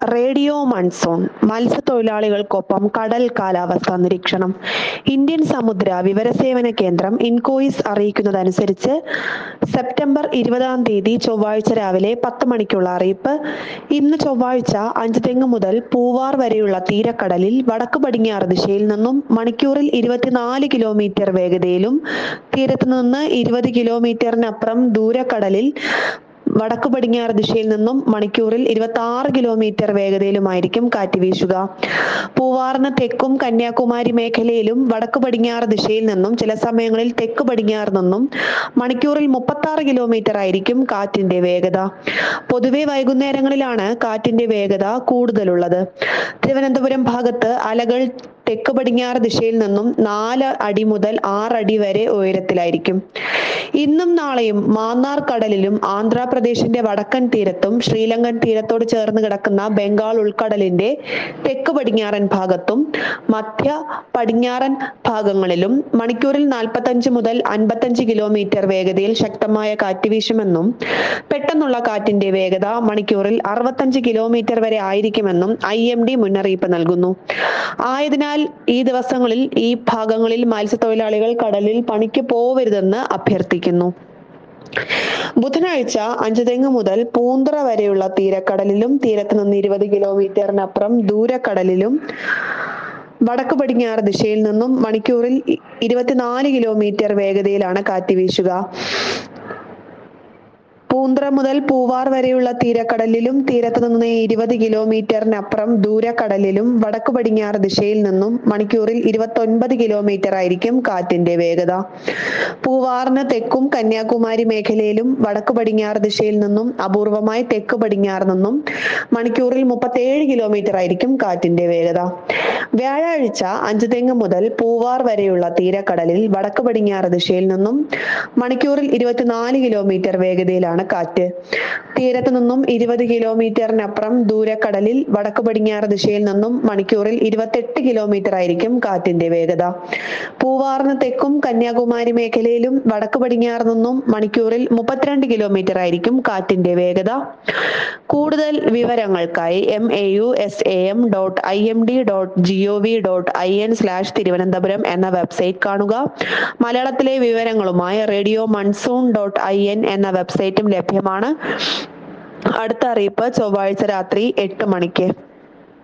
radio monsoon മത്സ്യത്തൊഴിലാളികൾക്കൊപ്പം കടൽ കാലാവസ്ഥാ നിരീക്ഷണം ഇന്ത്യൻ സമുദ്ര വിവരസേവന കേന്ദ്രം ഇൻകോയിസ് അറിയിക്കുന്നതനുസരിച്ച് സെപ്റ്റംബർ ഇരുപതാം തീയതി ചൊവ്വാഴ്ച രാവിലെ പത്ത് മണിക്കുള്ള അറിയിപ്പ് ഇന്ന് ചൊവ്വാഴ്ച അഞ്ചുതെങ്ങ് മുതൽ പൂവാർ വരെയുള്ള തീരക്കടലിൽ വടക്ക് പടിഞ്ഞാറ് ദിശയിൽ നിന്നും മണിക്കൂറിൽ ഇരുപത്തിനാല് കിലോമീറ്റർ വേഗതയിലും തീരത്ത് നിന്ന് ഇരുപത് കിലോമീറ്ററിനപ്പുറം ദൂരക്കടലിൽ വടക്ക് പടിഞ്ഞാറ് ദിശയിൽ നിന്നും മണിക്കൂറിൽ ഇരുപത്തി ആറ് കിലോമീറ്റർ വേഗതയിലുമായിരിക്കും കാറ്റ് വീശുക പൂവാറിന് തെക്കും കന്യാകുമാരി മേഖലയിലും വടക്ക് പടിഞ്ഞാറ് ദിശയിൽ നിന്നും ചില സമയങ്ങളിൽ തെക്ക് പടിഞ്ഞാറ് നിന്നും മണിക്കൂറിൽ മുപ്പത്തി ആറ് കിലോമീറ്റർ ആയിരിക്കും കാറ്റിന്റെ വേഗത പൊതുവെ വൈകുന്നേരങ്ങളിലാണ് കാറ്റിന്റെ വേഗത കൂടുതലുള്ളത് തിരുവനന്തപുരം ഭാഗത്ത് അലകൾ തെക്ക് പടിഞ്ഞാറ് ദിശയിൽ നിന്നും നാല് അടി മുതൽ ആറ് അടി വരെ ഉയരത്തിലായിരിക്കും ഇന്നും നാളെയും മാന്നാർ കടലിലും ആന്ധ്രാപ്രദേശിന്റെ വടക്കൻ തീരത്തും ശ്രീലങ്കൻ തീരത്തോട് ചേർന്ന് കിടക്കുന്ന ബംഗാൾ ഉൾക്കടലിന്റെ തെക്ക് പടിഞ്ഞാറൻ ഭാഗത്തും മധ്യ പടിഞ്ഞാറൻ ഭാഗങ്ങളിലും മണിക്കൂറിൽ നാൽപ്പത്തഞ്ച് മുതൽ അൻപത്തഞ്ച് കിലോമീറ്റർ വേഗതയിൽ ശക്തമായ കാറ്റ് വീശുമെന്നും പെട്ടെന്നുള്ള കാറ്റിന്റെ വേഗത മണിക്കൂറിൽ അറുപത്തഞ്ച് കിലോമീറ്റർ വരെ ആയിരിക്കുമെന്നും ഐ എം ഡി മുന്നറിയിപ്പ് നൽകുന്നു ആയതിനാൽ ഈ ദിവസങ്ങളിൽ ഈ ഭാഗങ്ങളിൽ മത്സ്യത്തൊഴിലാളികൾ കടലിൽ പണിക്ക് പോവരുതെന്ന് അഭ്യർത്ഥിക്കുന്നു ബുധനാഴ്ച അഞ്ചുതെങ്ങ് മുതൽ പൂന്തറ വരെയുള്ള തീരക്കടലിലും തീരത്ത് നിന്ന് ഇരുപത് കിലോമീറ്ററിനപ്പുറം ദൂരക്കടലിലും വടക്ക് പടിഞ്ഞാറ് ദിശയിൽ നിന്നും മണിക്കൂറിൽ ഇ- ഇരുപത്തിനാല് കിലോമീറ്റർ വേഗതയിലാണ് കാറ്റ് വീശുക പൂന്തറ മുതൽ പൂവാർ വരെയുള്ള തീരക്കടലിലും തീരത്ത് നിന്ന് ഇരുപത് കിലോമീറ്ററിനപ്പുറം ദൂരക്കടലിലും വടക്ക് പടിഞ്ഞാറ് ദിശയിൽ നിന്നും മണിക്കൂറിൽ ഇരുപത്തൊൻപത് കിലോമീറ്റർ ആയിരിക്കും കാറ്റിന്റെ വേഗത പൂവാറിന് തെക്കും കന്യാകുമാരി മേഖലയിലും വടക്ക് പടിഞ്ഞാറ് ദിശയിൽ നിന്നും അപൂർവമായി തെക്ക് പടിഞ്ഞാറ് നിന്നും മണിക്കൂറിൽ മുപ്പത്തേഴ് കിലോമീറ്റർ ആയിരിക്കും കാറ്റിന്റെ വേഗത വ്യാഴാഴ്ച അഞ്ചുതെങ്ങ് മുതൽ പൂവാർ വരെയുള്ള തീരക്കടലിൽ വടക്ക് പടിഞ്ഞാറ് ദിശയിൽ നിന്നും മണിക്കൂറിൽ ഇരുപത്തിനാല് കിലോമീറ്റർ വേഗതയിലാണ് കാറ്റ് തീരത്ത് നിന്നും ഇരുപത് കിലോമീറ്ററിനപ്പുറം ദൂരക്കടലിൽ വടക്ക് പടിഞ്ഞാറ് ദിശയിൽ നിന്നും മണിക്കൂറിൽ ഇരുപത്തെട്ട് കിലോമീറ്റർ ആയിരിക്കും കാറ്റിന്റെ വേഗത പൂവാറിന് തെക്കും കന്യാകുമാരി മേഖലയിലും വടക്ക് പടിഞ്ഞാറ് നിന്നും മണിക്കൂറിൽ മുപ്പത്തിരണ്ട് കിലോമീറ്റർ ആയിരിക്കും കാറ്റിന്റെ വേഗത കൂടുതൽ വിവരങ്ങൾക്കായി M A U S A M dot I M D dot G O V dot I N slash Thiruvananthapuram എന്ന വെബ്സൈറ്റ് കാണുക മലയാളത്തിലെ വിവരങ്ങളുമായി radio monsoon dot I N എന്ന വെബ്സൈറ്റും ലഭ്യമാണ് അടുത്ത അറിയിപ്പ് ചൊവ്വാഴ്ച രാത്രി എട്ട് മണിക്ക്